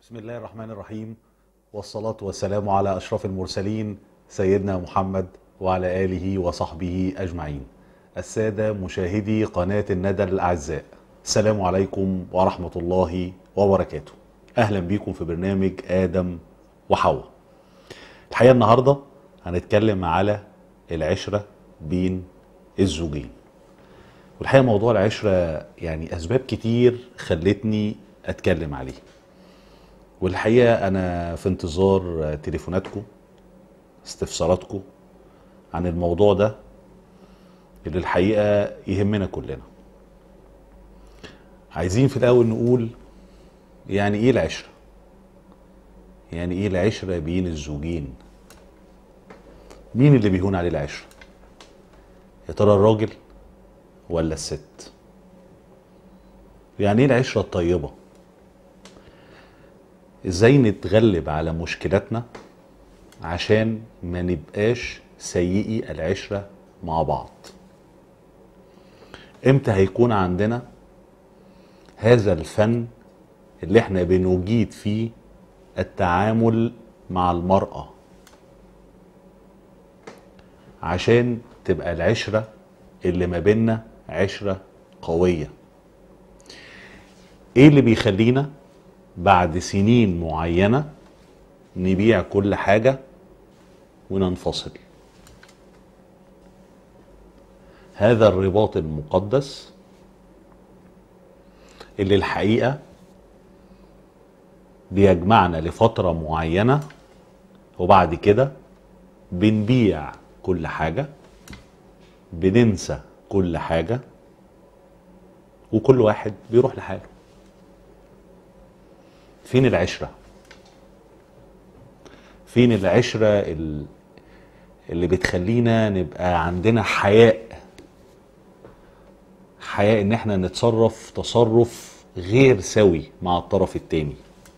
بسم الله الرحمن الرحيم والصلاة والسلام على أشرف المرسلين سيدنا محمد وعلى آله وصحبه أجمعين السادة مشاهدي قناة الندى الأعزاء السلام عليكم ورحمة الله وبركاته أهلا بكم في برنامج آدم وحواء الحقيقة النهاردة هنتكلم على العشرة بين الزوجين والحقيقة موضوع العشرة يعني أسباب كتير خلتني أتكلم عليه والحقيقه انا في انتظار تليفوناتكم استفساراتكم عن الموضوع ده اللي الحقيقه يهمنا كلنا عايزين في الاول نقول يعني ايه العشره يعني ايه العشره بين الزوجين مين اللي بيهون عليه العشره يا ترى الراجل ولا الست يعني ايه العشره الطيبه ازاي نتغلب على مشكلاتنا عشان ما نبقاش سيئي العشرة مع بعض امتى هيكون عندنا هذا الفن اللي احنا بنجيد فيه التعامل مع المرأة عشان تبقى العشرة اللي ما بيننا عشرة قوية ايه اللي بيخلينا بعد سنين معينة نبيع كل حاجة وننفصل هذا الرباط المقدس اللي الحقيقة بيجمعنا لفترة معينة وبعد كده بنبيع كل حاجة بننسى كل حاجة وكل واحد بيروح لحاله فين العشرة فين العشرة ال- اللي بتخلينا نبقى عندنا حياء حياء ان احنا نتصرف تصرف غير سوي مع الطرف التاني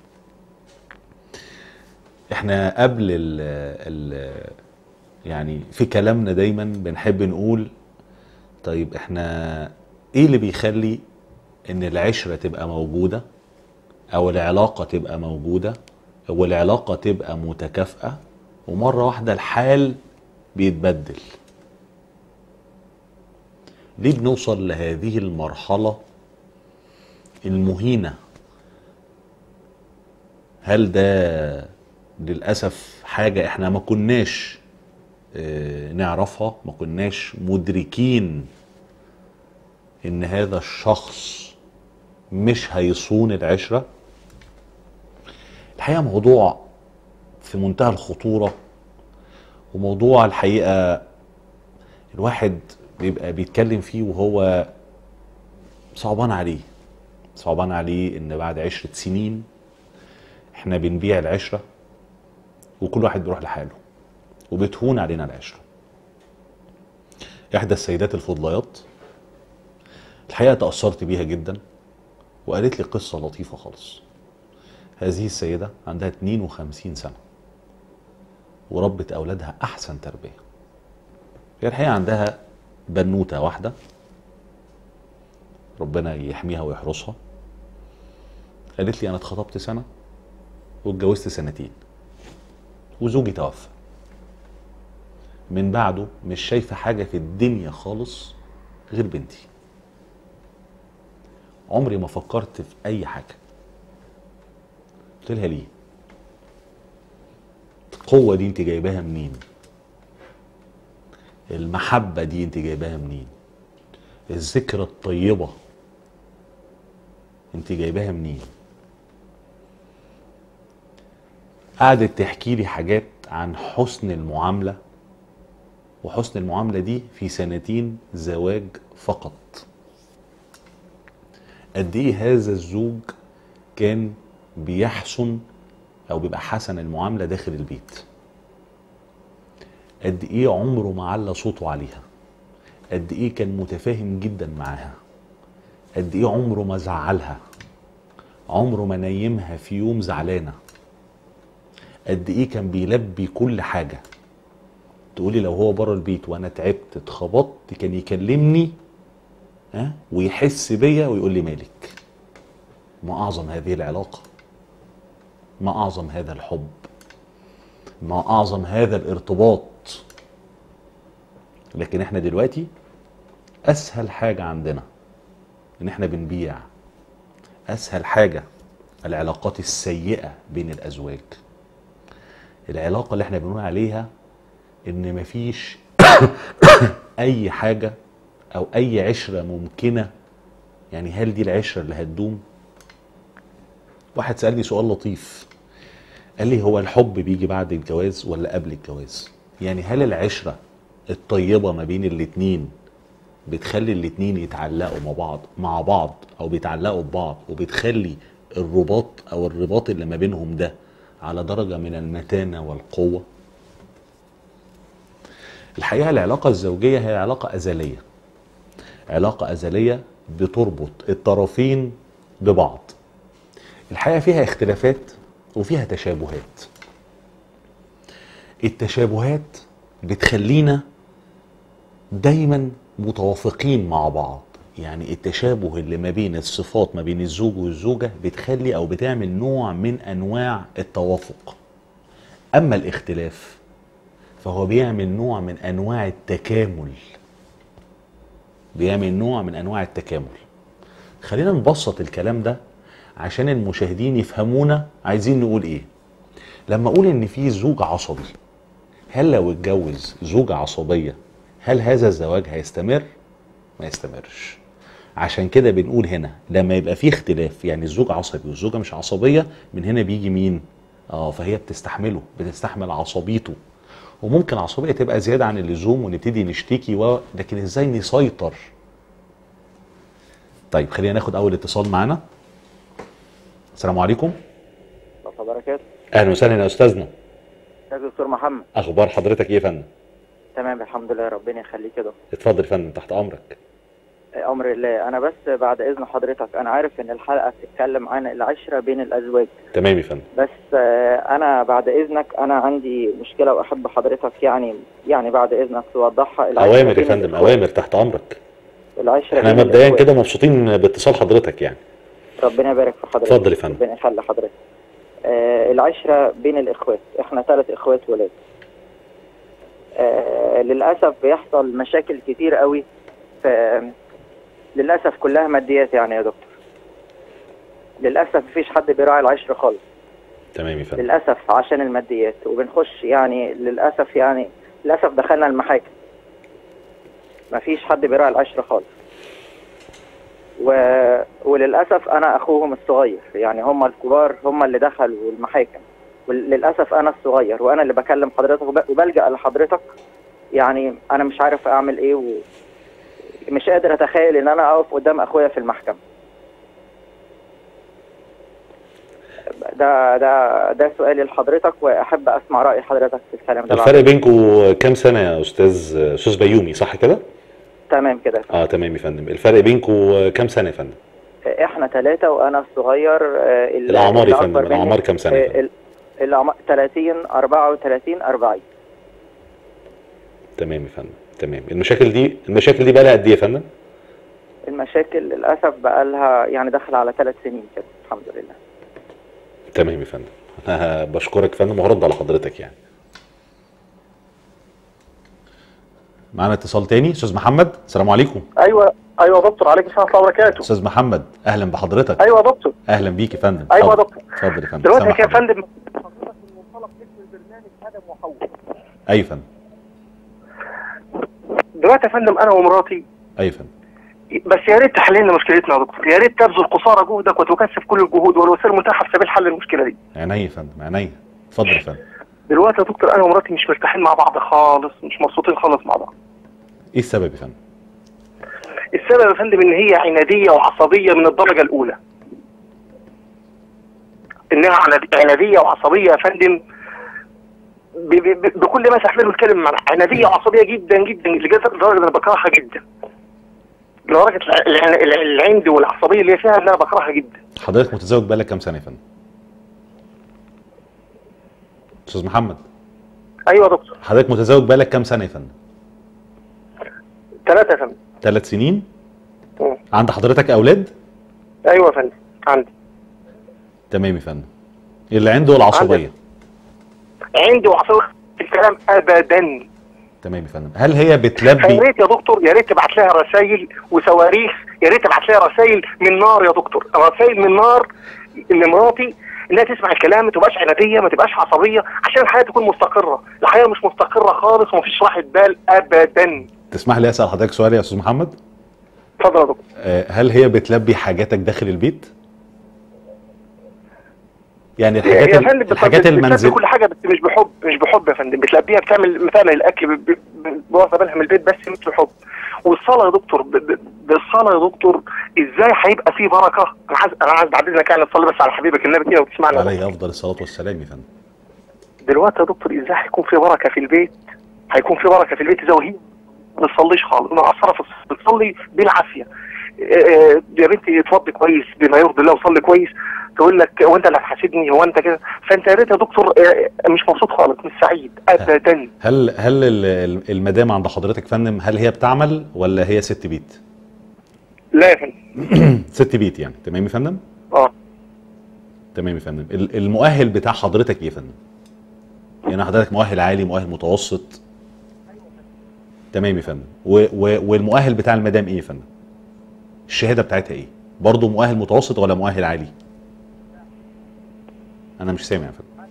احنا قبل ال ال يعني في كلامنا دايما بنحب نقول طيب احنا ايه اللي بيخلي ان العشرة تبقى موجودة او العلاقة تبقى موجودة والعلاقة تبقى متكافئة ومرة واحدة الحال بيتبدل ليه بنوصل لهذه المرحلة المهينة هل ده للأسف حاجة احنا ما كناش آه، نعرفها ما كناش مدركين ان هذا الشخص مش هيصون العشرة الحقيقة موضوع في منتهى الخطورة وموضوع الحقيقة الواحد بيبقى بيتكلم فيه وهو صعبان عليه صعبان عليه ان بعد عشرة سنين احنا بنبيع العشرة وكل واحد بيروح لحاله وبتهون علينا العشرة احدى السيدات الفضليات الحقيقة تأثرت بيها جدا وقالت لي قصة لطيفة خالص هذه السيدة عندها 52 سنة وربت أولادها أحسن تربية هي الحقيقة عندها بنوتة واحدة ربنا يحميها ويحرسها قالت لي أنا اتخطبت سنة واتجوزت سنتين وزوجي توفى من بعده مش شايفة حاجة في الدنيا خالص غير بنتي عمري ما فكرت في اي حاجه قلت لها ليه القوه دي انت جايباها منين المحبه دي انت جايباها منين الذكرى الطيبه انت جايباها منين قعدت تحكي لي حاجات عن حسن المعامله وحسن المعامله دي في سنتين زواج فقط قد ايه هذا الزوج كان بيحسن او بيبقى حسن المعامله داخل البيت قد ايه عمره ما على صوته عليها قد ايه كان متفاهم جدا معاها قد ايه عمره ما زعلها عمره ما نيمها في يوم زعلانه قد ايه كان بيلبي كل حاجه تقولي لو هو بره البيت وانا تعبت اتخبطت كان يكلمني ها ويحس بيا ويقول لي مالك ما اعظم هذه العلاقه ما اعظم هذا الحب ما اعظم هذا الارتباط لكن احنا دلوقتي اسهل حاجه عندنا ان احنا بنبيع اسهل حاجه العلاقات السيئه بين الازواج العلاقه اللي احنا بنقول عليها ان مفيش اي حاجه او اي عشره ممكنه يعني هل دي العشره اللي هتدوم واحد سالني سؤال لطيف قال لي هو الحب بيجي بعد الجواز ولا قبل الجواز يعني هل العشره الطيبه ما بين الاتنين بتخلي الاتنين يتعلقوا مع بعض مع بعض او بيتعلقوا ببعض وبتخلي الرباط او الرباط اللي ما بينهم ده على درجه من المتانه والقوه الحقيقه العلاقه الزوجيه هي علاقه ازليه علاقه ازليه بتربط الطرفين ببعض الحقيقه فيها اختلافات وفيها تشابهات التشابهات بتخلينا دايما متوافقين مع بعض يعني التشابه اللي ما بين الصفات ما بين الزوج والزوجة بتخلي أو بتعمل نوع من أنواع التوافق أما الاختلاف فهو بيعمل نوع من أنواع التكامل بيعمل نوع من أنواع التكامل خلينا نبسط الكلام ده عشان المشاهدين يفهمونا عايزين نقول ايه لما اقول ان في زوج عصبي هل لو اتجوز زوجة عصبية هل هذا الزواج هيستمر؟ ما يستمرش عشان كده بنقول هنا لما يبقى في اختلاف يعني الزوج عصبي والزوجة مش عصبية من هنا بيجي مين؟ اه فهي بتستحمله بتستحمل عصبيته وممكن عصبية تبقى زيادة عن اللزوم ونبتدي نشتكي و... لكن ازاي نسيطر؟ طيب خلينا ناخد أول اتصال معانا السلام عليكم الله وبركاته أهلا وسهلا يا أستاذنا ازيك يا دكتور محمد أخبار حضرتك إيه يا فندم؟ تمام الحمد لله ربنا يخليك كده اتفضل يا فندم تحت أمرك امر الله انا بس بعد اذن حضرتك انا عارف ان الحلقه بتتكلم عن العشره بين الازواج تمام يا فندم بس آه، انا بعد اذنك انا عندي مشكله واحب حضرتك يعني يعني بعد اذنك توضحها العشرة أوامر يا بين فندم الإخوات. أوامر تحت أمرك العشره احنا بين مبدئيا الإخوات. كده مبسوطين باتصال حضرتك يعني ربنا يبارك في حضرتك اتفضل يا فندم. ربنا يخلي حضرتك آه العشرة بين الإخوات إحنا ثلاث إخوات ولاد آه للأسف بيحصل مشاكل كتير قوي ف للأسف كلها ماديات يعني يا دكتور للأسف مفيش حد بيراعي العشرة خالص تمام يا فندم للأسف عشان الماديات وبنخش يعني للأسف يعني للأسف دخلنا المحاكم مفيش حد بيراعي العشرة خالص و... وللأسف أنا أخوهم الصغير يعني هم الكبار هم اللي دخلوا المحاكم وللأسف أنا الصغير وأنا اللي بكلم حضرتك وب... وبلجأ لحضرتك يعني أنا مش عارف أعمل إيه ومش قادر أتخيل إن أنا أقف قدام أخويا في المحكمة ده ده ده سؤالي لحضرتك واحب اسمع راي حضرتك في الكلام ده الفرق بينكم كام سنة يا أستاذ أستاذ بيومي صح كده؟ تمام كده اه تمام يا فندم الفرق بينكم كام سنة يا فندم؟ احنا ثلاثة وانا الصغير آه، ال- الأعمار يا اللي فندم، أكبر مني، الأعمار كام سنة يا آه، ال- الأعمار 30 34 40 تمام يا فندم تمام المشاكل دي المشاكل دي بقى لها قد ايه يا فندم؟ المشاكل للاسف بقى لها يعني داخل على ثلاث سنين كده الحمد لله تمام يا فندم انا بشكرك يا فندم وهرد على حضرتك يعني معانا اتصال تاني استاذ محمد السلام عليكم ايوه ايوه يا دكتور عليكم السلام ورحمه الله وبركاته استاذ محمد اهلا بحضرتك ايوه يا دكتور اهلا بيك يا فندم ايوه يا اتفضل. دكتور اتفضل يا فندم دلوقتي سامح يا حضرتك. فندم حضرتك من منطلق اسم البرنامج ادم وحواء ايوه يا فندم دلوقتي يا فندم انا ومراتي ايوه يا فندم بس يا ريت تحل لنا مشكلتنا يا دكتور يا ريت تبذل قصارى جهدك وتكثف كل الجهود والوسائل المتاحه في سبيل حل المشكله دي عينيا يا فندم عينيا اتفضل يا فندم دلوقتي يا دكتور انا ومراتي مش مرتاحين مع بعض خالص مش مبسوطين خالص مع بعض ايه السبب يا فندم؟ السبب يا فندم ان هي عناديه وعصبيه من الدرجه الاولى انها عناد- عناديه وعصبيه يا فندم ب- ب- ب- بكل ما تحمله الكلمه معنى عناديه وعصبيه جدا جدا لدرجه لدرجة ان انا بكرهها جدا لدرجه الع- الع- الع- العند والعصبيه اللي هي فيها ان انا بكرهها جدا حضرتك متزوج بقالك كام سنه يا فندم؟ استاذ محمد ايوه يا دكتور حضرتك متزوج بقالك كام سنه يا فندم؟ ثلاثه يا فندم ثلاث سنين مم. عند حضرتك اولاد؟ ايوه يا فندم عندي تمام يا فندم اللي عنده العصبيه عندي وعصبيه في الكلام ابدا تمام يا فندم هل هي فيا بتلبي ريت يا دكتور يا ريت تبعت لها رسائل وصواريخ يا ريت تبعت لها رسائل من نار يا دكتور رسائل من نار لمراتي انها تسمع الكلام ما تبقاش عناديه ما تبقاش عصبيه عشان الحياه تكون مستقره الحياه مش مستقره خالص ومفيش راحه بال ابدا تسمح لي اسال حضرتك سؤال يا استاذ محمد اتفضل يا دكتور آه، هل هي بتلبي حاجاتك داخل البيت يعني الحاجات يا ال- فندم بت- الحاجات بتلبي المنزل كل حاجه بس مش بحب مش بحب يا فندم بتلبيها بتعمل بتعمل الاكل ب- ب- ب- واخده بالها من البيت بس مش بحب والصلاه يا دكتور ب- ب- بالصلاه يا دكتور ازاي هيبقى في بركه انا عايز انا عايز بعد اذنك يعني تصلي بس على حبيبك النبي كده وتسمعنا عليه افضل الصلاه والسلام يا فندم دلوقتي يا دكتور ازاي هيكون في بركه في البيت هيكون في بركه في البيت اذا وهي ما بتصليش خالص مقصره في الصلاة، بتصلي بالعافيه آه، يا بنتي اتوضي كويس بما يرضي الله وصلي كويس تقول لك هو انت اللي هتحاسبني هو انت كده فانت يا ريت يا دكتور آه، مش مبسوط خالص مش سعيد ابدا هل هل ال- ال- المدام عند حضرتك يا فندم هل هي بتعمل ولا هي ست بيت لا يا فندم ست بيت يعني تمام يا فندم اه تمام يا فندم ال- المؤهل بتاع حضرتك ايه يا فندم يعني حضرتك مؤهل عالي مؤهل متوسط تمام يا فندم و و والمؤهل بتاع المدام ايه يا فندم الشهاده بتاعتها ايه برضه مؤهل متوسط ولا مؤهل عالي انا مش سامع يا فندم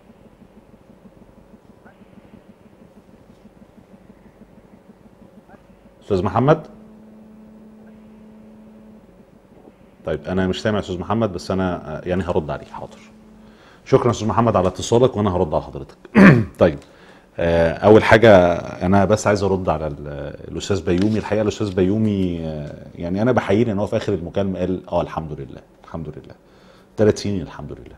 استاذ محمد طيب انا مش سامع يا استاذ محمد بس انا آه، يعني هرد عليك حاضر شكرا يا استاذ محمد على اتصالك وانا هرد على حضرتك طيب آه، اول حاجه انا بس عايز ارد على ال- الاستاذ بيومي الحقيقه الاستاذ بيومي آه، يعني انا بحييه ان هو في اخر المكالمه قال اه الحمد لله الحمد لله ثلاث سنين الحمد لله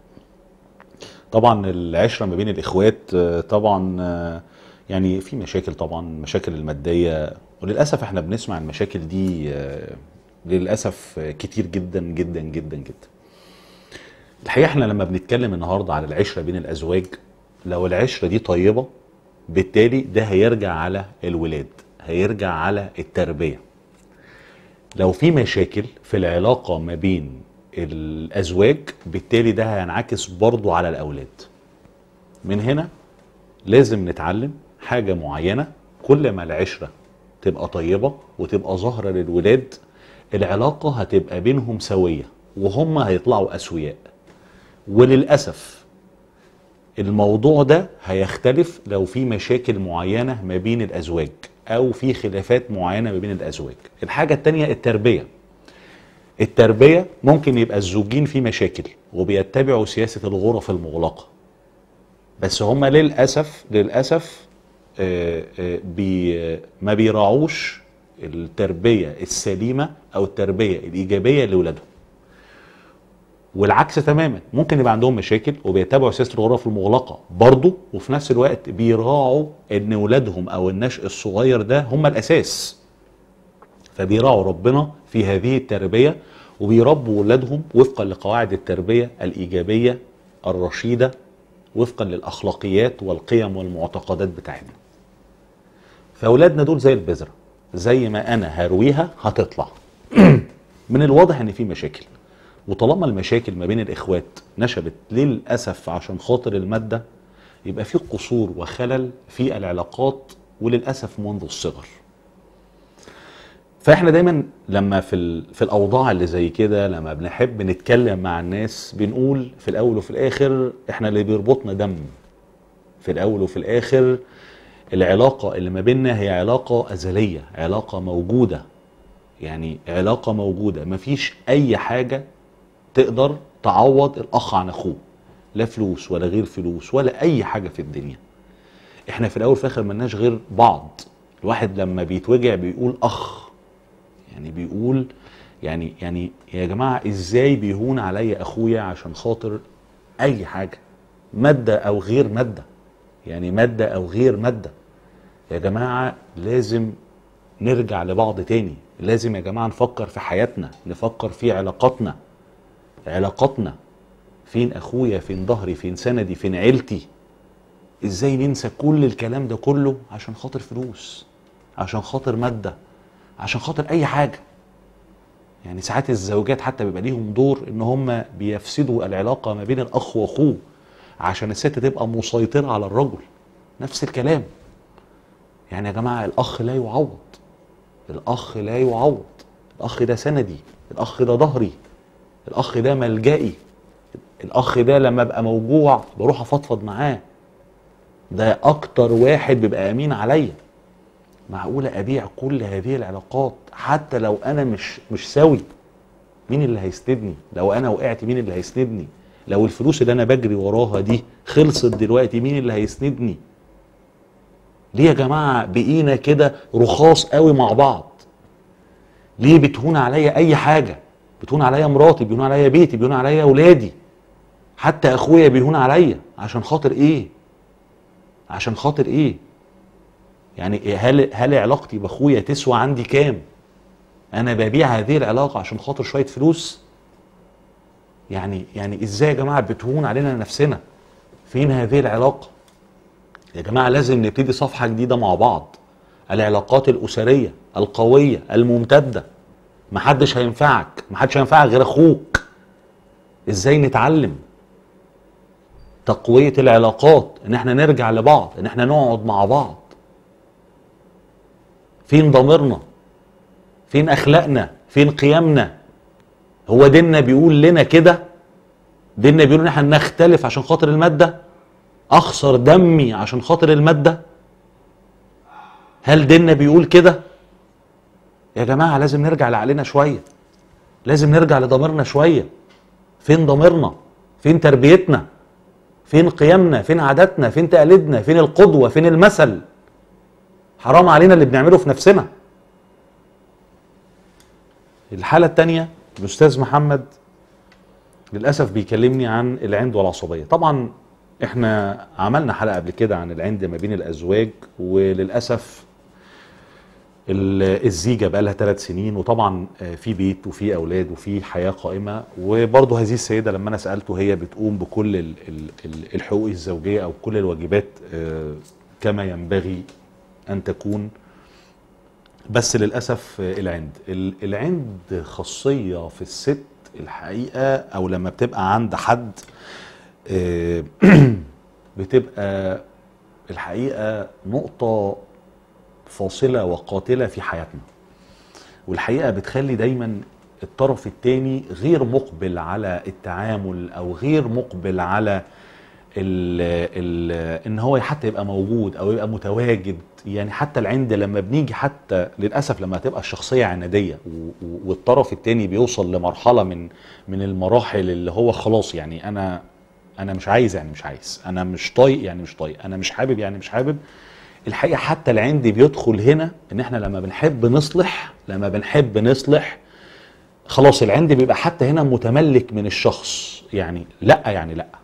طبعا العشره ما بين الاخوات آه، طبعا آه، يعني في مشاكل طبعا مشاكل الماديه وللاسف احنا بنسمع المشاكل دي آه، للاسف آه، كتير جدا جدا جدا جدا الحقيقه احنا لما بنتكلم النهارده على العشره بين الازواج لو العشره دي طيبه بالتالي ده هيرجع على الولاد هيرجع على التربيه لو في مشاكل في العلاقه ما بين الازواج بالتالي ده هينعكس برضو على الاولاد من هنا لازم نتعلم حاجه معينه كل ما العشره تبقى طيبه وتبقى ظاهره للولاد العلاقه هتبقى بينهم سويه وهم هيطلعوا اسوياء وللاسف الموضوع ده هيختلف لو في مشاكل معينه ما بين الازواج او في خلافات معينه ما بين الازواج الحاجه التانية التربيه التربيه ممكن يبقى الزوجين في مشاكل وبيتبعوا سياسه الغرف المغلقه بس هما للاسف للاسف آه، آه، بي ما بيراعوش التربيه السليمه او التربيه الايجابيه لاولادهم والعكس تماما ممكن يبقى عندهم مشاكل وبيتبعوا سياسه الغرف المغلقه برضه وفي نفس الوقت بيراعوا ان ولادهم او النشء الصغير ده هم الاساس فبيراعوا ربنا في هذه التربيه وبيربوا ولادهم وفقا لقواعد التربيه الايجابيه الرشيده وفقا للاخلاقيات والقيم والمعتقدات بتاعتنا فاولادنا دول زي البذره زي ما انا هرويها هتطلع من الواضح ان في مشاكل وطالما المشاكل ما بين الاخوات نشبت للاسف عشان خاطر الماده يبقى في قصور وخلل في العلاقات وللاسف منذ الصغر فاحنا دايما لما في ال- في الاوضاع اللي زي كده لما بنحب نتكلم مع الناس بنقول في الاول وفي الاخر احنا اللي بيربطنا دم في الاول وفي الاخر العلاقه اللي ما بيننا هي علاقه ازليه علاقه موجوده يعني علاقه موجوده مفيش اي حاجه تقدر تعوض الاخ عن اخوه لا فلوس ولا غير فلوس ولا اي حاجه في الدنيا احنا في الاول وفي الاخر ملناش غير بعض الواحد لما بيتوجع بيقول اخ يعني بيقول يعني يعني يا جماعه ازاي بيهون عليا اخويا عشان خاطر اي حاجه ماده او غير ماده يعني ماده او غير ماده يا جماعه لازم نرجع لبعض تاني لازم يا جماعه نفكر في حياتنا نفكر في علاقاتنا علاقاتنا فين اخويا فين ظهري فين سندي فين عيلتي ازاي ننسى كل الكلام ده كله عشان خاطر فلوس عشان خاطر ماده عشان خاطر اي حاجه يعني ساعات الزوجات حتى بيبقى ليهم دور ان هم بيفسدوا العلاقه ما بين الاخ واخوه عشان الست تبقى مسيطره على الرجل نفس الكلام يعني يا جماعه الاخ لا يعوض الاخ لا يعوض الاخ ده سندي الاخ ده ظهري الاخ ده ملجئي الاخ ده لما ابقى موجوع بروح افضفض معاه ده اكتر واحد بيبقى امين عليا معقوله ابيع كل هذه العلاقات حتى لو انا مش مش سوي مين اللي هيسندني لو انا وقعت مين اللي هيسندني لو الفلوس اللي انا بجري وراها دي خلصت دلوقتي مين اللي هيسندني ليه يا جماعه بقينا كده رخاص قوي مع بعض ليه بتهون عليا اي حاجه بتهون عليا مراتي بيهون عليا بيتي بيهون عليا اولادي حتى اخويا بيهون عليا عشان خاطر ايه عشان خاطر ايه يعني هل هل علاقتي باخويا تسوى عندي كام انا ببيع هذه العلاقه عشان خاطر شويه فلوس يعني يعني ازاي يا جماعه بتهون علينا نفسنا فين هذه العلاقه يا جماعه لازم نبتدي صفحه جديده مع بعض العلاقات الاسريه القويه الممتده محدش هينفعك محدش هينفعك غير اخوك ازاي نتعلم تقويه العلاقات ان احنا نرجع لبعض ان احنا نقعد مع بعض فين ضميرنا فين اخلاقنا فين قيمنا هو ديننا بيقول لنا كده ديننا بيقول ان احنا نختلف عشان خاطر الماده اخسر دمي عشان خاطر الماده هل ديننا بيقول كده يا جماعه لازم نرجع لعقلنا شويه لازم نرجع لضميرنا شويه فين ضميرنا فين تربيتنا فين قيمنا فين عاداتنا فين تقاليدنا فين القدوه فين المثل حرام علينا اللي بنعمله في نفسنا الحالة التانية الأستاذ محمد للأسف بيكلمني عن العند والعصبية طبعا احنا عملنا حلقة قبل كده عن العند ما بين الأزواج وللأسف ال- الزيجة بقى لها ثلاث سنين وطبعا آه، في بيت وفي أولاد وفي حياة قائمة وبرضه هذه السيدة لما أنا سألته هي بتقوم بكل ال- ال- ال- الحقوق الزوجية أو كل الواجبات آه، كما ينبغي أن تكون بس للاسف العند ال- العند خاصيه في الست الحقيقه او لما بتبقى عند حد آه، بتبقى الحقيقه نقطه فاصله وقاتله في حياتنا والحقيقه بتخلي دايما الطرف الثاني غير مقبل على التعامل او غير مقبل على ال ال ان هو حتى يبقى موجود او يبقى متواجد يعني حتى العند لما بنيجي حتى للاسف لما تبقى الشخصيه عناديه و- و- والطرف الثاني بيوصل لمرحله من من المراحل اللي هو خلاص يعني انا انا مش عايز يعني مش عايز انا مش طايق يعني مش طايق انا مش حابب يعني مش حابب الحقيقه حتى العند بيدخل هنا ان احنا لما بنحب نصلح لما بنحب نصلح خلاص العند بيبقى حتى هنا متملك من الشخص يعني لا يعني لا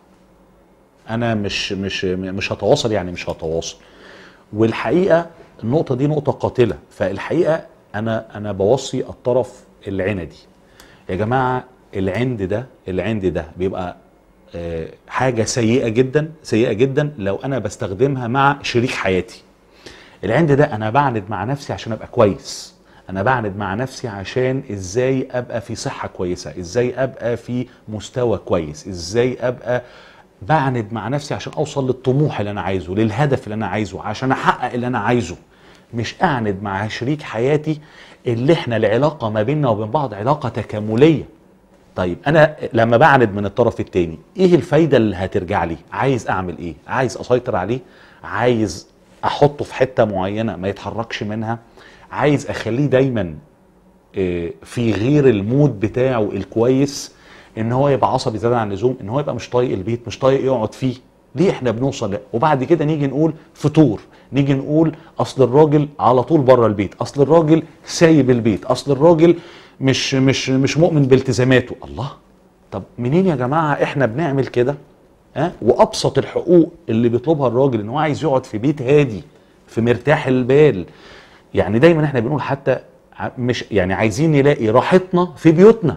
انا مش مش مش هتواصل يعني مش هتواصل والحقيقه النقطه دي نقطه قاتله فالحقيقه انا انا بوصي الطرف العندي يا جماعه العند ده العند ده بيبقى آه، حاجه سيئه جدا سيئه جدا لو انا بستخدمها مع شريك حياتي العند ده انا بعند مع نفسي عشان ابقى كويس انا بعند مع نفسي عشان ازاي ابقى في صحه كويسه ازاي ابقى في مستوى كويس ازاي ابقى بعند مع نفسي عشان اوصل للطموح اللي انا عايزه للهدف اللي انا عايزه عشان احقق اللي انا عايزه مش اعند مع شريك حياتي اللي احنا العلاقه ما بيننا وبين بعض علاقه تكامليه طيب انا لما بعند من الطرف التاني ايه الفايده اللي هترجع لي عايز اعمل ايه عايز اسيطر عليه عايز احطه في حته معينه ما يتحركش منها عايز اخليه دايما آه، في غير المود بتاعه الكويس ان هو يبقى عصبي زياده عن اللزوم ان هو يبقى مش طايق البيت مش طايق يقعد فيه ليه احنا بنوصل ل- وبعد كده نيجي نقول فطور نيجي نقول اصل الراجل على طول بره البيت اصل الراجل سايب البيت اصل الراجل مش مش مش مؤمن بالتزاماته الله طب منين يا جماعه احنا بنعمل كده ها وابسط الحقوق اللي بيطلبها الراجل ان هو عايز يقعد في بيت هادي في مرتاح البال يعني دايما احنا بنقول حتى ع- مش يعني عايزين نلاقي راحتنا في بيوتنا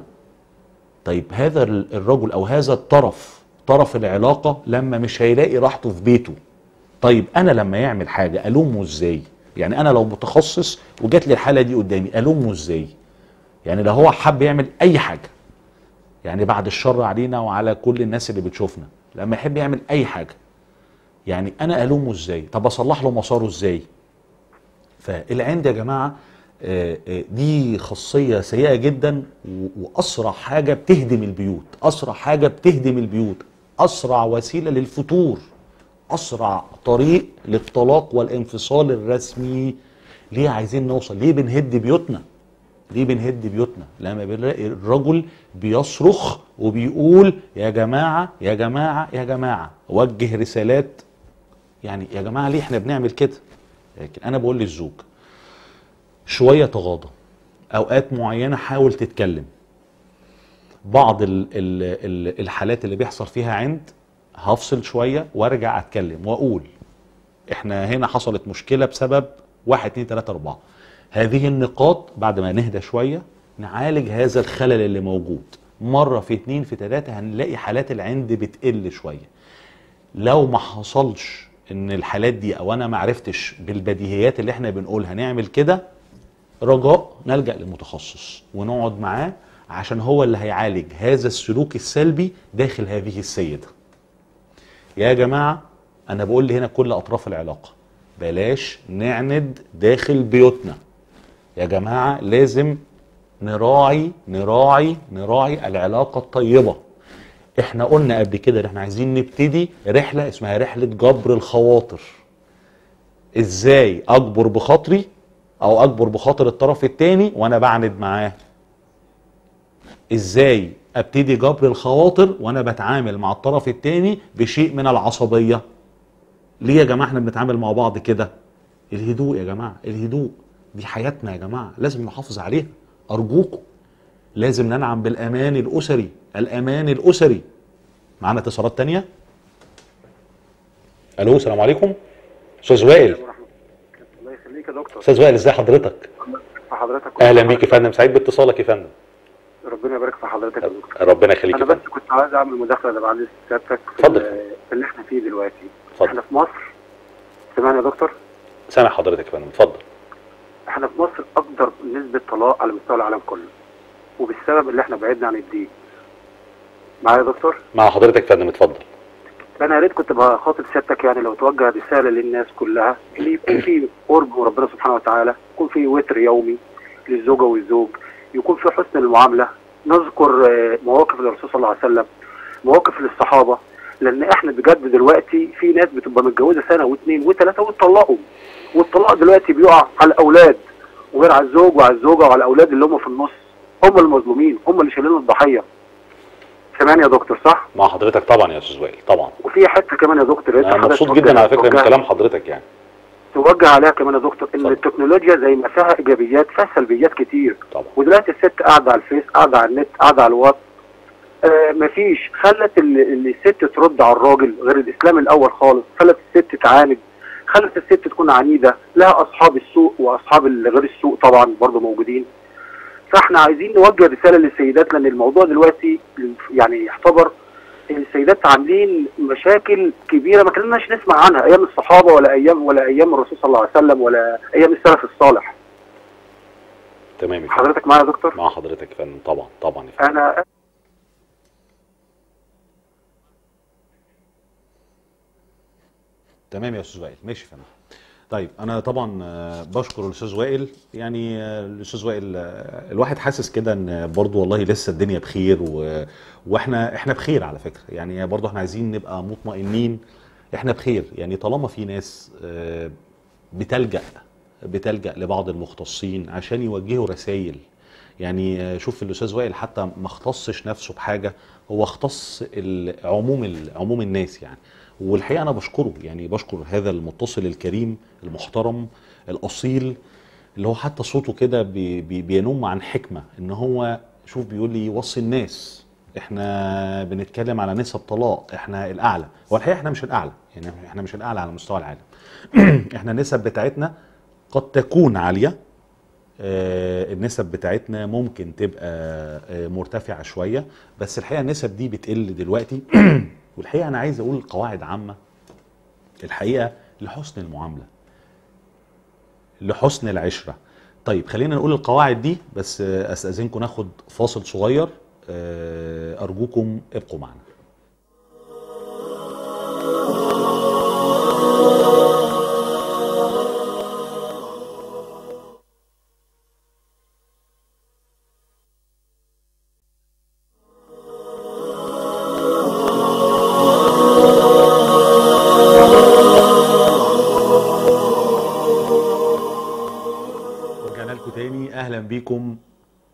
طيب هذا ال- الرجل او هذا الطرف طرف العلاقه لما مش هيلاقي راحته في بيته طيب انا لما يعمل حاجه الومه ازاي يعني انا لو متخصص وجات لي الحاله دي قدامي الومه ازاي يعني لو هو حب يعمل اي حاجه يعني بعد الشر علينا وعلى كل الناس اللي بتشوفنا لما يحب يعمل اي حاجه يعني انا الومه ازاي طب اصلح له مساره ازاي فالعند يا جماعه آه، آه، دي خاصيه سيئه جدا و- واسرع حاجه بتهدم البيوت اسرع حاجه بتهدم البيوت اسرع وسيله للفتور اسرع طريق للطلاق والانفصال الرسمي ليه عايزين نوصل ليه بنهد بيوتنا ليه بنهد بيوتنا لما بنلاقي الرجل بيصرخ وبيقول يا جماعه يا جماعه يا جماعه وجه رسالات يعني يا جماعه ليه احنا بنعمل كده لكن انا بقول للزوج شويه تغاضى اوقات معينه حاول تتكلم بعض ال ال ال الحالات اللي بيحصل فيها عند هفصل شويه وارجع اتكلم واقول احنا هنا حصلت مشكله بسبب واحد اتنين تلاته اربعه هذه النقاط بعد ما نهدى شويه نعالج هذا الخلل اللي موجود مره في اتنين في تلاته هنلاقي حالات العند بتقل شويه لو ما حصلش ان الحالات دي او انا ما عرفتش بالبديهيات اللي احنا بنقولها نعمل كده رجاء نلجا لمتخصص ونقعد معاه عشان هو اللي هيعالج هذا السلوك السلبي داخل هذه السيده يا جماعه انا بقول هنا كل اطراف العلاقه بلاش نعند داخل بيوتنا يا جماعه لازم نراعي نراعي نراعي العلاقه الطيبه احنا قلنا قبل كده ان احنا عايزين نبتدي رحله اسمها رحله جبر الخواطر ازاي اجبر بخاطري او اجبر بخاطر الطرف الثاني وانا بعند معاه ازاي ابتدي جبر الخواطر وانا بتعامل مع الطرف الثاني بشيء من العصبيه ليه يا جماعه احنا بنتعامل مع بعض كده الهدوء يا جماعه الهدوء دي حياتنا يا جماعه لازم نحافظ عليها ارجوكم لازم ننعم بالامان الاسري الامان الاسري معانا اتصالات تانية الو السلام عليكم استاذ وائل الله يخليك يا دكتور استاذ وائل ازي حضرتك في حضرتك اهلا بيك يا فندم سعيد باتصالك يا فندم ربنا يبارك في حضرتك يا دكتور ربنا يخليك انا يا بس فندم كنت عايز اعمل مداخله ده بعد سيادتك في, اتفضل. ال- في اللي احنا فيه دلوقتي اتفضل. احنا في مصر سمعنا يا دكتور سامع حضرتك يا فندم اتفضل احنا في مصر اكبر نسبه طلاق على مستوى العالم كله وبالسبب اللي احنا بعدنا عن الدين معايا يا دكتور مع حضرتك يا فندم اتفضل فانا يا ريت كنت بخاطب سيادتك يعني لو توجه رساله للناس كلها اللي يكون في قرب من ربنا سبحانه وتعالى يكون في وتر يومي للزوجه والزوج يكون في حسن المعامله نذكر آه، مواقف للرسول صلى الله عليه وسلم مواقف للصحابه لان احنا بجد دلوقتي في ناس بتبقى متجوزه سنه واثنين وثلاثه واتطلقوا والطلاق دلوقتي بيقع على الاولاد وغير على الزوج وعلى الزوجه وعلى الاولاد اللي هم في النص هم المظلومين هم اللي شايلين الضحيه سامعني يا دكتور صح؟ مع حضرتك طبعا يا استاذ وائل طبعا وفي حته كمان يا دكتور يا ريت انا حضرتك مبسوط توجه- جدا على فكره من توجه- كلام حضرتك يعني توجه عليها كمان يا دكتور ان اتفضل. التكنولوجيا زي ما فيها ايجابيات فيها سلبيات كتير طبعا ودلوقتي الست قاعده على الفيس قاعده على النت قاعده على الواتس آه مفيش خلت ال- ال- الست ترد على الراجل غير الاسلام الاول خالص خلت الست تعاند خلت الست تكون عنيده لها اصحاب السوق واصحاب ال- غير السوق طبعا برضه موجودين فاحنا عايزين نوجه رساله للسيدات لان الموضوع دلوقتي يعني يعتبر السيدات عاملين مشاكل كبيره ما كناش نسمع عنها ايام الصحابه ولا ايام ولا ايام الرسول صلى الله عليه وسلم ولا ايام السلف الصالح تمام يا فندم حضرتك معايا يا دكتور مع حضرتك يا فندم طبعا طبعا يا فندم انا تمام يا استاذ وائل ماشي يا فندم طيب انا طبعا آه، بشكر الاستاذ وائل يعني آه، الاستاذ وائل آه، الواحد حاسس كده ان برضو والله لسه الدنيا بخير و... واحنا احنا بخير على فكره يعني برضو احنا عايزين نبقى مطمئنين احنا بخير يعني طالما في ناس آه، بتلجأ بتلجأ لبعض المختصين عشان يوجهوا رسائل يعني آه، شوف الاستاذ وائل حتى ما اختصش نفسه بحاجه هو اختص ال- عموم ال- عموم الناس يعني والحقيقه انا بشكره يعني بشكر هذا المتصل الكريم المحترم الاصيل اللي هو حتى صوته كده بي بي بينم عن حكمه ان هو شوف بيقول لي وصي الناس احنا بنتكلم على نسب طلاق احنا الاعلى والحقيقه احنا مش الاعلى يعني احنا مش الاعلى على مستوى العالم احنا النسب بتاعتنا قد تكون عاليه آه، النسب بتاعتنا ممكن تبقى آه، مرتفعه شويه بس الحقيقه النسب دي بتقل دلوقتي والحقيقه انا عايز اقول قواعد عامه الحقيقه لحسن المعامله لحسن العشره طيب خلينا نقول القواعد دي بس آه، استاذنكم ناخد فاصل صغير آه، ارجوكم ابقوا معنا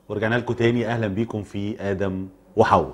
ورجعنا لكم تاني اهلا بيكم في ادم وحواء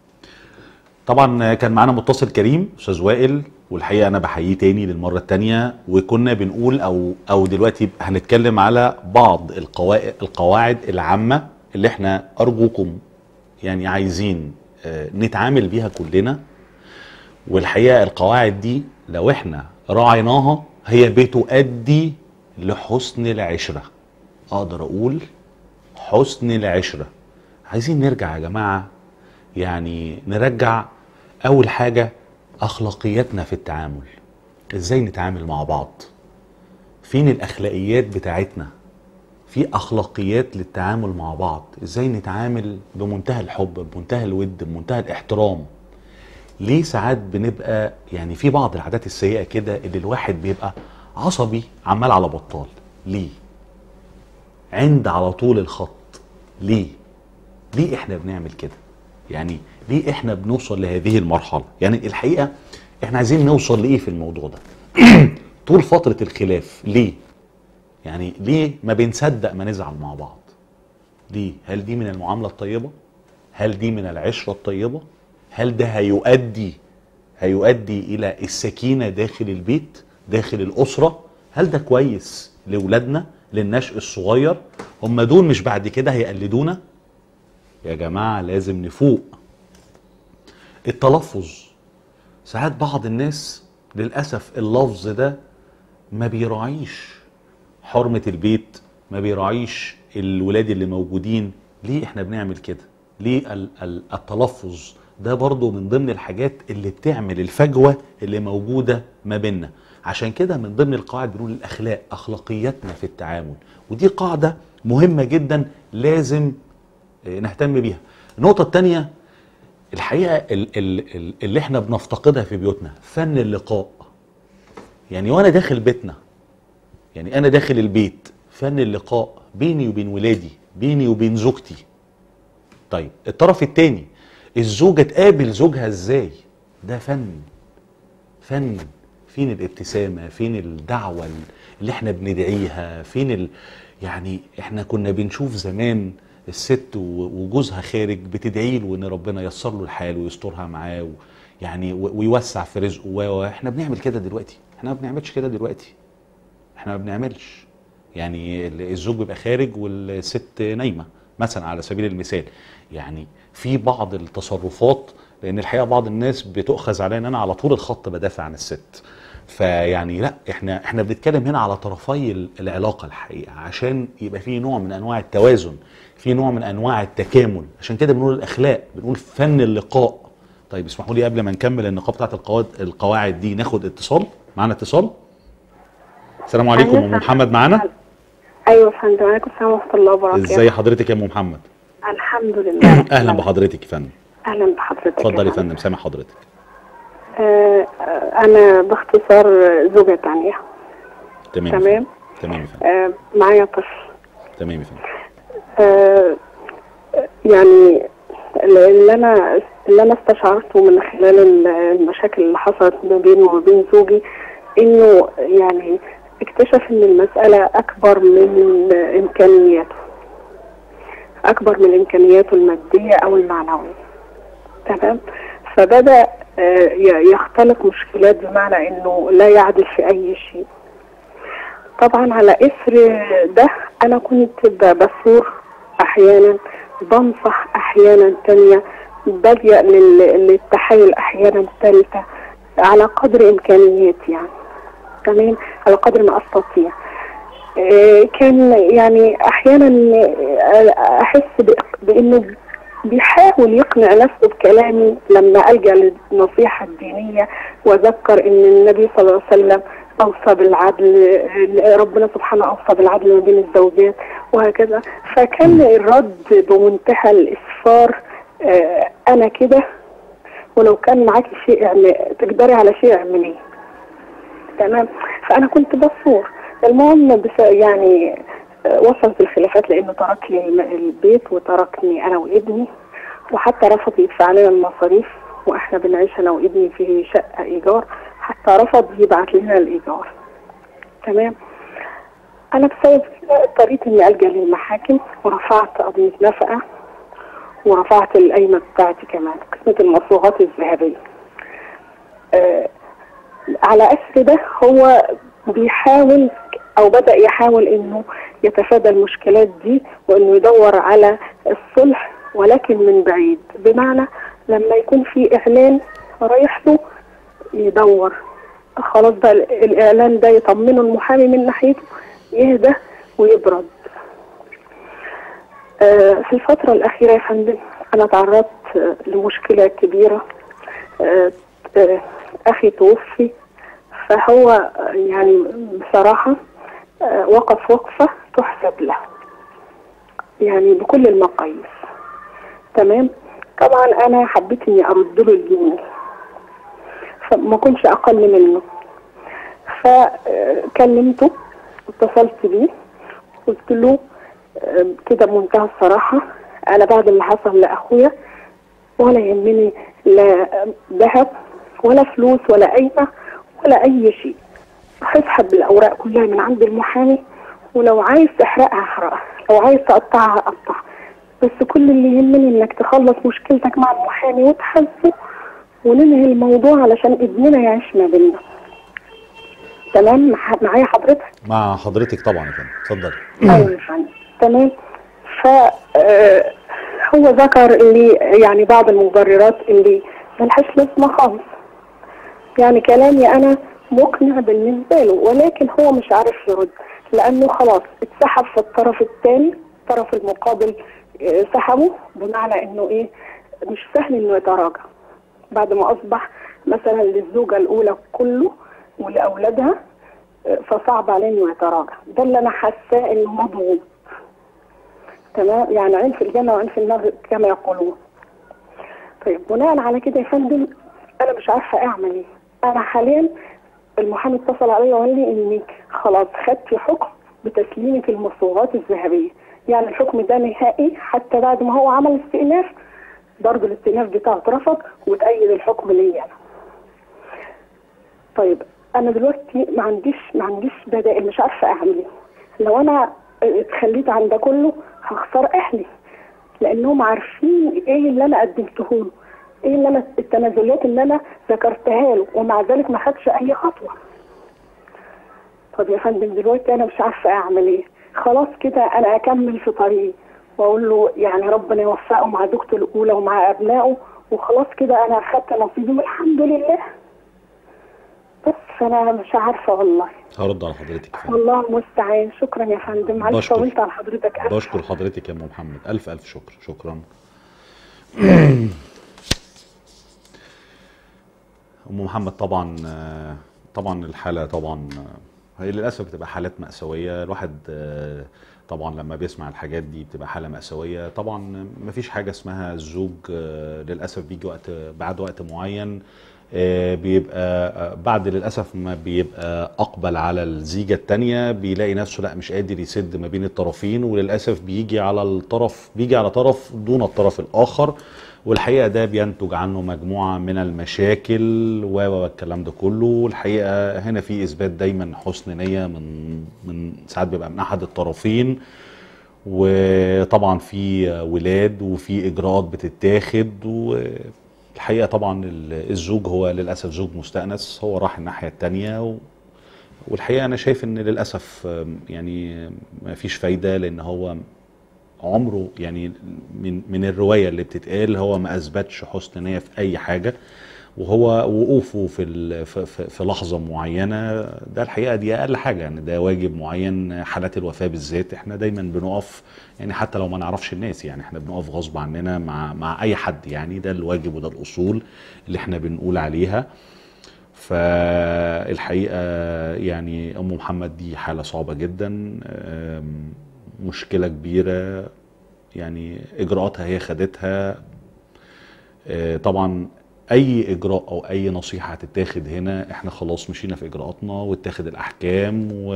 طبعا كان معانا متصل كريم استاذ وائل والحقيقه انا بحييه تاني للمره التانيه وكنا بنقول او او دلوقتي هنتكلم على بعض القواعد القواعد العامه اللي احنا ارجوكم يعني عايزين آه، نتعامل بيها كلنا والحقيقه القواعد دي لو احنا راعيناها هي بتؤدي لحسن العشره اقدر اقول حسن العشره عايزين نرجع يا جماعه يعني نرجع اول حاجه اخلاقياتنا في التعامل ازاي نتعامل مع بعض فين الاخلاقيات بتاعتنا في اخلاقيات للتعامل مع بعض ازاي نتعامل بمنتهى الحب بمنتهى الود بمنتهى الاحترام ليه ساعات بنبقى يعني في بعض العادات السيئه كده اللي الواحد بيبقى عصبي عمال على بطال ليه عند على طول الخط ليه ليه احنا بنعمل كده يعني ليه احنا بنوصل لهذه المرحله يعني الحقيقه احنا عايزين نوصل لايه في الموضوع ده طول فتره الخلاف ليه يعني ليه ما بنصدق ما نزعل مع بعض ليه هل دي من المعامله الطيبه هل دي من العشره الطيبه هل ده هيؤدي هيؤدي الى السكينه داخل البيت داخل الاسره هل ده كويس لاولادنا للنشء الصغير هم دول مش بعد كده هيقلدونا يا جماعه لازم نفوق التلفظ ساعات بعض الناس للاسف اللفظ ده ما بيراعيش حرمه البيت ما بيراعيش الولاد اللي موجودين ليه احنا بنعمل كده ليه ال- ال- التلفظ ده برضو من ضمن الحاجات اللي بتعمل الفجوه اللي موجوده ما بيننا عشان كده من ضمن القواعد بنقول الاخلاق اخلاقياتنا في التعامل ودي قاعده مهمه جدا لازم آه، نهتم بيها النقطه الثانيه الحقيقه ال- ال- ال- اللي احنا بنفتقدها في بيوتنا فن اللقاء يعني وانا داخل بيتنا يعني انا داخل البيت فن اللقاء بيني وبين ولادي بيني وبين زوجتي طيب الطرف التاني الزوجة تقابل زوجها ازاي ده فن فن فين الابتسامة فين الدعوة اللي احنا بندعيها فين ال... يعني احنا كنا بنشوف زمان الست و- وجوزها خارج بتدعي له ان ربنا ييسر له الحال ويسترها معاه و... يعني و- ويوسع في رزقه و- واحنا بنعمل كده دلوقتي احنا ما بنعملش كده دلوقتي احنا ما بنعملش يعني ال- الزوج بيبقى خارج والست نايمه مثلا على سبيل المثال يعني في بعض التصرفات لان الحقيقه بعض الناس بتؤخذ عليا ان انا على طول الخط بدافع عن الست فيعني لا احنا احنا بنتكلم هنا على طرفي ال- العلاقه الحقيقه عشان يبقى في نوع من انواع التوازن في نوع من انواع التكامل عشان كده بنقول الاخلاق بنقول فن اللقاء طيب اسمحوا لي قبل ما نكمل النقاط بتاعت القواعد القواعد دي ناخد اتصال معانا اتصال السلام عليكم أيوة، ام محمد معانا ايوه يا فندم عليكم السلام ورحمه الله وبركاته ازاي حضرتك يا ام محمد الحمد لله اهلا بحضرتك يا فندم اهلا بحضرتك اتفضل يا فندم سامع حضرتك آه آه، انا باختصار زوجة تانية تمام يا تمام فندم. تمام يا فندم آه معايا طفل تمام يا فندم آه يعني اللي انا اللي انا استشعرته من خلال ال- المشاكل اللي حصلت ما بينه وبين زوجي انه يعني اكتشف ان المسألة اكبر من امكانياته اكبر من امكانياته المادية او المعنوية تمام فبدأ آه، ي- يختلق مشكلات بمعنى انه لا يعدل في اي شيء طبعا على اثر ده انا كنت ب- بثور احيانا بنصح احيانا تانية بلجأ لل- للتحايل احيانا ثالثة على قدر امكانياتي يعني تمام على قدر ما استطيع آه، كان يعني احيانا آه، احس بإق- بانه بيحاول يقنع نفسه بكلامي لما الجا للنصيحه الدينيه واذكر ان النبي صلى الله عليه وسلم اوصى بالعدل آه، ربنا سبحانه اوصى بالعدل ما بين الزوجات وهكذا فكان الرد بمنتهى الاسفار آه، انا كده ولو كان معاكي شيء اعمل- تقدري على شيء اعمليه تمام فانا كنت بصور المهم بس يعني آه، وصلت الخلافات لانه ترك لي الم- البيت وتركني انا وابني وحتى رفض يدفع لنا المصاريف واحنا بنعيش انا وابني في شقه ايجار حتى رفض يبعت لنا الايجار تمام انا بسبب اضطريت اني الجا للمحاكم ورفعت قضيه نفقه ورفعت القايمه بتاعتي كمان قسمه المصروفات الذهبيه آه على اثر ده هو بيحاول او بدا يحاول انه يتفادى المشكلات دي وانه يدور على الصلح ولكن من بعيد بمعنى لما يكون في اعلان رايح له يدور خلاص بقى الاعلان ده يطمنه المحامي من ناحيته يهدى ويبرد آه، في الفترة الأخيرة يا فندم أنا تعرضت آه، لمشكلة كبيرة آه، آه، أخي توفي فهو آه، يعني بصراحة آه، وقف وقفة تحسب له يعني بكل المقاييس تمام طبعا أنا حبيت إني أرد له الجميل فما كنتش أقل منه فكلمته واتصلت بيه قلت له آه، كده بمنتهى الصراحة أنا بعد اللي حصل لأخويا ولا يهمني لا ذهب ولا فلوس ولا قايمة ولا أي شيء هسحب الأوراق كلها من عند المحامي ولو عايز تحرقها احرقها لو عايز تقطعها قطعها بس كل اللي يهمني انك تخلص مشكلتك مع المحامي وتحاسبه وننهي الموضوع علشان ابننا يعيش ما بيننا تمام مع- معايا حضرتك مع حضرتك طبعا يا فندم اتفضلي ايوه يا فندم تمام ف آه، هو ذكر اللي يعني بعض المبررات اللي ملهاش لازمه خالص يعني كلامي انا مقنع بالنسبه له ولكن هو مش عارف يرد لانه خلاص اتسحب في الطرف الثاني الطرف المقابل آه، سحبه بمعنى انه ايه مش سهل انه يتراجع بعد ما اصبح مثلا للزوجه الاولى كله ولاولادها آه، فصعب عليه انه يتراجع ده اللي انا حاساه انه مضغوط تمام يعني عين في الجنه وعين في النار كما يقولون طيب بناء على كده يا فندم انا مش عارفه اعمل ايه انا حاليا المحامي اتصل عليا وقال لي انك خلاص خدتي حكم بتسليمك المصروفات الذهبيه يعني الحكم ده نهائي حتى بعد ما هو عمل استئناف برضه الاستئناف بتاعه اترفض وتأيد الحكم ليا انا طيب انا دلوقتي ما عنديش ما عنديش بدائل مش عارفه اعمل ايه لو انا اتخليت عن ده كله هخسر اهلي لانهم عارفين ايه اللي انا قدمته له ايه اللي انا التنازلات اللي انا ذكرتها له ومع ذلك ما خدش اي خطوه طب يا فندم دلوقتي انا مش عارفه اعمل ايه خلاص كده انا اكمل في طريقي واقول له يعني ربنا يوفقه مع زوجته الاولى ومع ابنائه وخلاص كده انا اخدت نصيبي والحمد لله بس انا مش عارفه والله هرد على حضرتك يا فندم والله المستعان شكرا يا فندم معلش بشكر. طولت على حضرتك ألف بشكر حضرتك يا ام محمد الف الف شكر شكرا ام محمد طبعا آه، طبعا الحاله طبعا آه، هي للاسف بتبقى حالات مأساويه الواحد آه، طبعا لما بيسمع الحاجات دي بتبقى حاله مأساويه طبعا مفيش حاجه اسمها الزوج آه، للاسف بيجي وقت بعد وقت معين آه، بيبقى آه، بعد للاسف ما بيبقى اقبل على الزيجه التانية بيلاقي نفسه لا مش قادر يسد ما بين الطرفين وللاسف بيجي على الطرف بيجي على طرف دون الطرف الاخر والحقيقه ده بينتج عنه مجموعه من المشاكل و و والكلام ده كله والحقيقه هنا في اثبات دايما حسن نيه من من ساعات بيبقى من احد الطرفين وطبعا في ولاد وفي اجراءات بتتاخد والحقيقه طبعا ال- الزوج هو للاسف زوج مستأنس هو راح الناحيه التانية و والحقيقه انا شايف ان للاسف آم، يعني ما فيش فايده لان هو عمره يعني من من الروايه اللي بتتقال هو ما اثبتش حسن نيه في اي حاجه وهو وقوفه في ال- في, في, في لحظه معينه ده الحقيقه دي اقل حاجه يعني ده واجب معين حالات الوفاه بالذات احنا دايما بنقف يعني حتى لو ما نعرفش الناس يعني احنا بنقف غصب عننا مع مع اي حد يعني ده الواجب وده الاصول اللي احنا بنقول عليها فالحقيقه يعني ام محمد دي حاله صعبه جدا أم، مشكله كبيره يعني اجراءاتها هي خدتها آه، طبعا اي اجراء او اي نصيحه هتتاخد هنا احنا خلاص مشينا في اجراءاتنا واتخذ الاحكام و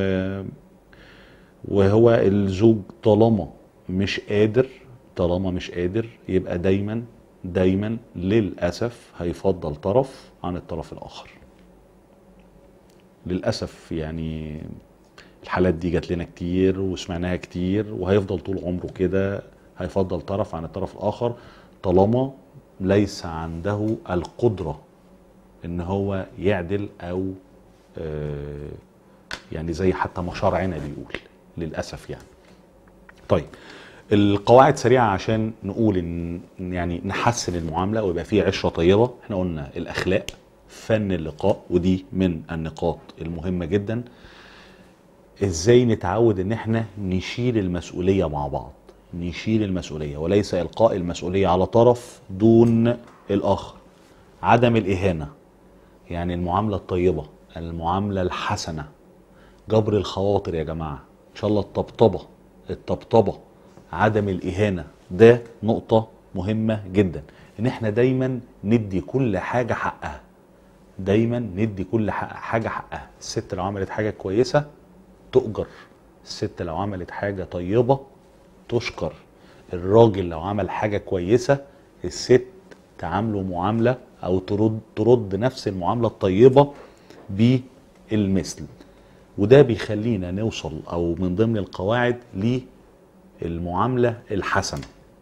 وهو الزوج طالما مش قادر طالما مش قادر يبقى دايما دايما للاسف هيفضل طرف عن الطرف الاخر للاسف يعني الحالات دي جات لنا كتير وسمعناها كتير وهيفضل طول عمره كده هيفضل طرف عن الطرف الاخر طالما ليس عنده القدره ان هو يعدل او آه، يعني زي حتى ما شرعنا بيقول للاسف يعني طيب القواعد سريعه عشان نقول ان إن يعني نحسن المعامله ويبقى فيه عشره طيبه احنا قلنا الاخلاق فن اللقاء ودي من النقاط المهمه جدا ازاي نتعود ان احنا نشيل المسؤوليه مع بعض نشيل المسؤوليه وليس القاء المسؤوليه على طرف دون الاخر عدم الاهانه يعني المعامله الطيبه المعامله الحسنه جبر الخواطر يا جماعه ان شاء الله الطبطبه الطبطبه عدم الاهانه ده نقطه مهمه جدا ان احنا دايما ندي كل حاجه حقها دايما ندي كل حق حاجه حقها الست لو عملت حاجه كويسه تؤجر الست لو عملت حاجه طيبه تشكر الراجل لو عمل حاجه كويسه الست تعامله معامله او ترد ترد نفس المعامله الطيبه بالمثل وده بيخلينا نوصل او من ضمن القواعد للمعامله الحسنه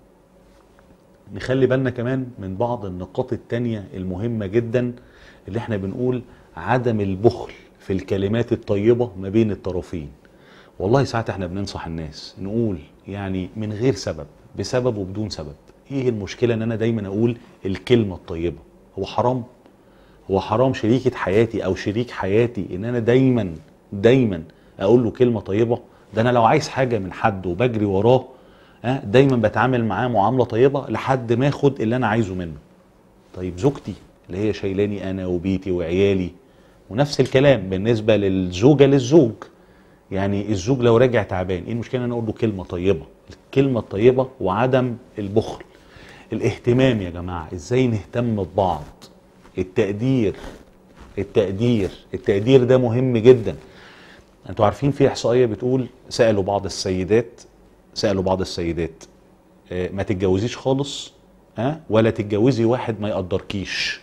نخلي بالنا كمان من بعض النقاط التانية المهمة جدا اللي احنا بنقول عدم البخل في الكلمات الطيبة ما بين الطرفين والله ساعات احنا بننصح الناس نقول يعني من غير سبب بسبب وبدون سبب ايه المشكلة ان انا دايما اقول الكلمة الطيبة هو حرام هو حرام شريكة حياتي او شريك حياتي ان انا دايما دايما اقول له كلمة طيبة ده انا لو عايز حاجة من حد وبجري وراه ها دايما بتعامل معاه معامله طيبه لحد ما اخد اللي انا عايزه منه طيب زوجتي اللي هي شايلاني انا وبيتي وعيالي ونفس الكلام بالنسبه للزوجه للزوج يعني الزوج لو راجع تعبان ايه المشكله ان انا اقول له كلمه طيبه الكلمه الطيبه وعدم البخل الاهتمام يا جماعه ازاي نهتم ببعض التقدير التقدير التقدير ده مهم جدا انتوا عارفين في احصائيه بتقول سالوا بعض السيدات سالوا بعض السيدات آه، ما تتجوزيش خالص ها ولا تتجوزي واحد ما يقدركيش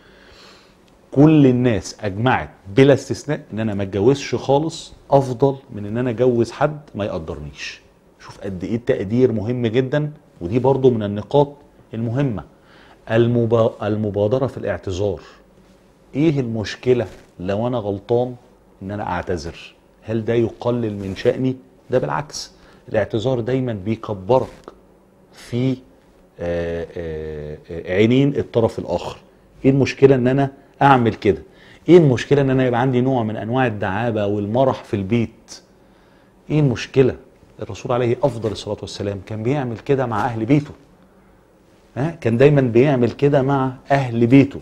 كل الناس اجمعت بلا استثناء ان انا ما اتجوزش خالص افضل من ان انا اتجوز حد ما يقدرنيش شوف قد ايه التقدير مهم جدا ودي برضو من النقاط المهمه المبا... المبادره في الاعتذار ايه المشكله لو انا غلطان ان انا اعتذر هل ده يقلل من شأني ده بالعكس الاعتذار دايما بيكبرك في آه، آه، آه، عينين الطرف الاخر ايه المشكله ان انا اعمل كده ايه المشكله ان انا يبقى عندي نوع من انواع الدعابه والمرح في البيت ايه المشكله الرسول عليه افضل الصلاه والسلام كان بيعمل كده مع اهل بيته ها كان دايما بيعمل كده مع اهل بيته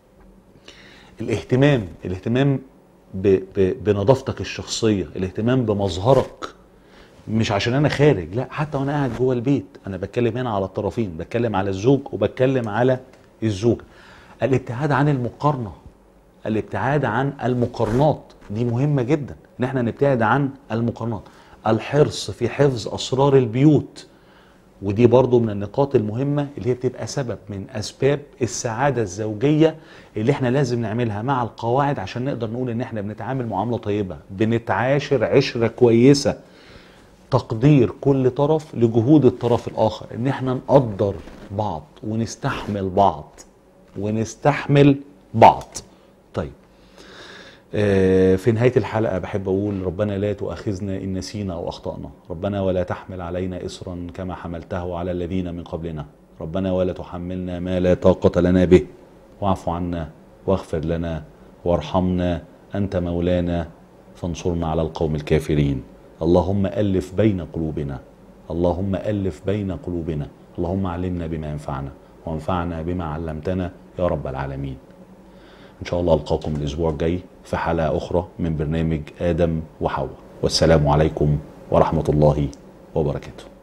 الاهتمام الاهتمام ب ب بنظافتك الشخصيه الاهتمام بمظهرك مش عشان انا خارج لا حتى وانا قاعد جوه البيت انا بتكلم هنا على الطرفين بتكلم على الزوج وبتكلم على الزوجه الابتعاد عن المقارنه الابتعاد عن المقارنات دي مهمه جدا ان احنا نبتعد عن المقارنات الحرص في حفظ اسرار البيوت ودي برضو من النقاط المهمة اللي هي بتبقى سبب من أسباب السعادة الزوجية اللي احنا لازم نعملها مع القواعد عشان نقدر نقول ان احنا بنتعامل معاملة طيبة بنتعاشر عشرة كويسة تقدير كل طرف لجهود الطرف الآخر ان احنا نقدر بعض ونستحمل بعض ونستحمل بعض طيب آه، في نهاية الحلقة بحب أقول ربنا لا تؤاخذنا إن نسينا أو أخطأنا ربنا ولا تحمل علينا إصرا كما حملته على الذين من قبلنا ربنا ولا تحملنا ما لا طاقة لنا به واعف عنا واغفر لنا وارحمنا أنت مولانا فانصرنا على القوم الكافرين اللهم ألف بين قلوبنا اللهم ألف بين قلوبنا اللهم علمنا بما ينفعنا وانفعنا بما علمتنا يا رب العالمين ان شاء الله القاكم الاسبوع الجاي في حلقه اخرى من برنامج ادم وحواء والسلام عليكم ورحمه الله وبركاته